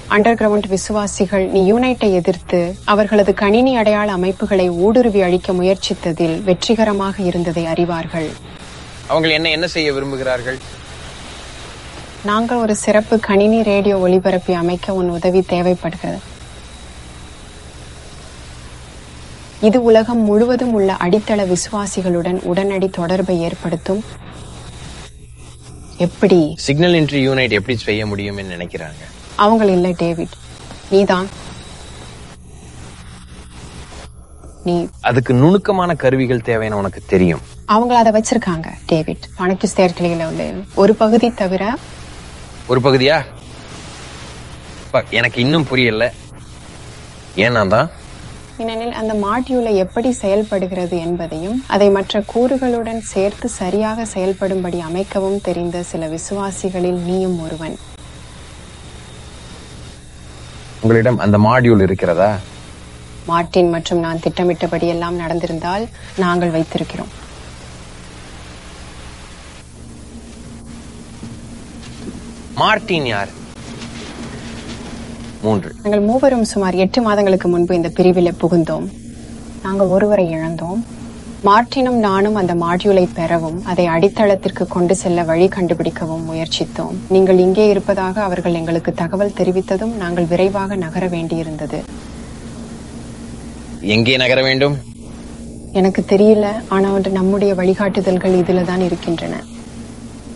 under ground விசுவாசிகள் நீ யூனைட்டை எதிர்த்து அவர்களது கணினி அடையாள அமைப்புகளை ஊடுருவி அழிக்க முயற்சித்ததில் வெற்றிகரமாக இருந்ததை அறிவார்கள் அவங்க என்ன என்ன செய்ய விரும்புகிறார்கள் நாங்கள் ஒரு சிறப்பு கணினி ரேடியோ ஒளிபரப்பி அமைக்க உன் உதவி தேவைப்படுகிறது இது உலகம் முழுவதும் உள்ள அடித்தள விசுவாசிகளுடன் உடனடி தொடர்பை ஏற்படுத்தும் எப்படி சிக்னல் இன்ட்ரி யூனிட் எப்படி செய்ய முடியும்னு நினைக்கிறாங்க அவங்க இல்ல டேவிட் நீதான் நீ அதுக்கு நுணுக்கமான கருவிகள் தேவைன்னு உனக்கு தெரியும் அவங்க அதை வச்சிருக்காங்க டேவிட் பணக்கு சேர்க்கலையில உள்ள ஒரு பகுதி தவிர ஒரு பகுதியா ப- எனக்கு இன்னும் புரியல ஏன்னா தான் ஏனெனில் அந்த மாட்யூலை எப்படி செயல்படுகிறது என்பதையும் அதை மற்ற கூறுகளுடன் சேர்த்து சரியாக செயல்படும்படி அமைக்கவும் தெரிந்த சில விசுவாசிகளில் நீயும் ஒருவன் உங்களிடம் அந்த மாடியூல் இருக்கிறதா மார்ட்டின் மற்றும் நான் திட்டமிட்டபடி எல்லாம் நடந்திருந்தால் நாங்கள் வைத்திருக்கிறோம் மார்டின் யார் மூன்று நாங்கள் மூவரும் சுமார் எட்டு மாதங்களுக்கு முன்பு இந்த பிரிவில் புகுந்தோம் நாங்கள் ஒருவரை இழந்தோம் மார்ட்டினும் நானும் அந்த மாடியூலை பெறவும் அதை அடித்தளத்திற்கு கொண்டு செல்ல வழி கண்டுபிடிக்கவும் முயற்சித்தோம் நீங்கள் இங்கே இருப்பதாக அவர்கள் எங்களுக்கு தகவல் தெரிவித்ததும் நாங்கள் விரைவாக நகர வேண்டியிருந்தது எங்கே நகர வேண்டும் எனக்கு தெரியல ஆனா வந்து நம்முடைய வழிகாட்டுதல்கள் இதுல தான் இருக்கின்றன